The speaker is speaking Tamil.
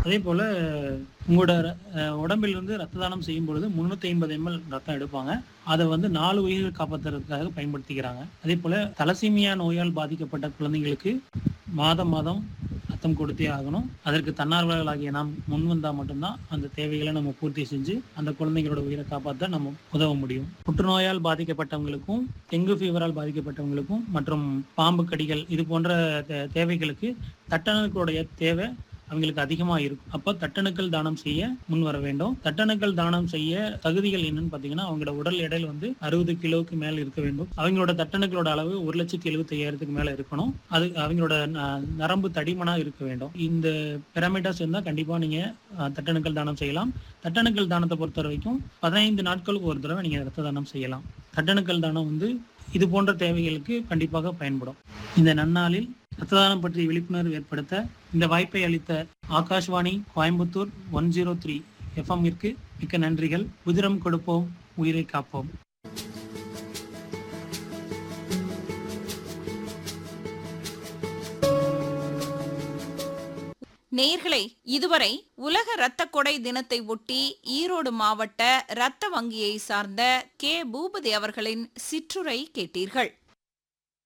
அதே போல உங்களோட அஹ், உடம்பில் இருந்து ரத்த தானம் செய்யும் பொழுது முன்னூத்தி ஐம்பது எம்எல் ரத்தம் எடுப்பாங்க அதை வந்து நாலு உயிர்கள் காப்பாற்றுறதுக்காக பயன்படுத்திக்கிறாங்க அதே போல தலசீமியா நோயால் பாதிக்கப்பட்ட குழந்தைங்களுக்கு மாதம் மாதம் ரத்தம் கொடுத்தே ஆகணும் அதற்கு தன்னார்வலர்களாகிய நாம் முன் வந்தா மட்டும்தான் அந்த தேவைகளை நம்ம பூர்த்தி செஞ்சு அந்த குழந்தைங்களோட உயிரை காப்பாற்ற நம்ம உதவ முடியும் புற்றுநோயால் பாதிக்கப்பட்டவங்களுக்கும் டெங்கு ஃபீவரால் பாதிக்கப்பட்டவங்களுக்கும் மற்றும் பாம்பு கடிகள் இது போன்ற தே- தேவைகளுக்கு தட்டணுக்களுடைய தேவை அவங்களுக்கு அதிகமா இருக்கும் அப்போ தட்டணுக்கள் தானம் செய்ய முன் வர வேண்டும் தட்டணுக்கள் தானம் செய்ய தகுதிகள் என்னன்னு பாத்தீங்கன்னா அவங்களோட உடல் எடையில் வந்து அறுபது கிலோவுக்கு மேல இருக்க வேண்டும் அவங்களோட தட்டணுக்களோட அளவு ஒரு லட்சத்தி எழுபத்தி ஐயாயிரத்துக்கு மேல இருக்கணும் அது அவங்களோட ந- நரம்பு தடிமனா இருக்க வேண்டும் இந்த பிரமிடஸ் இருந்தா கண்டிப்பா நீங்க அஹ், தட்டணுக்கள் தானம் செய்யலாம் தட்டணுக்கள் தானத்தை பொறுத்த வரைக்கும் பதினைந்து நாட்களுக்கு ஒரு தடவை நீங்க ரத்த தானம் செய்யலாம் தட்டணுக்கள் தானம் வந்து இது போன்ற தேவைகளுக்கு கண்டிப்பாக பயன்படும் இந்த நன்னாளில் ரத்த தானம் பற்றி விழிப்புணர்வு ஏற்படுத்த இந்த வாய்ப்பை அளித்த Akashvani Coimbatore one zero three எஃப்எம்மிற்கு மிக்க நன்றிகள் உதிரம் கொடுப்போம் உயிரை காப்போம் நேயர்களே இதுவரை உலக இரத்த கொடை தினத்தை ஒட்டி ஈரோடு மாவட்ட இரத்த வங்கியை சார்ந்த கே பூபதி அவர்களின் சிற்றுரை கேட்டீர்கள்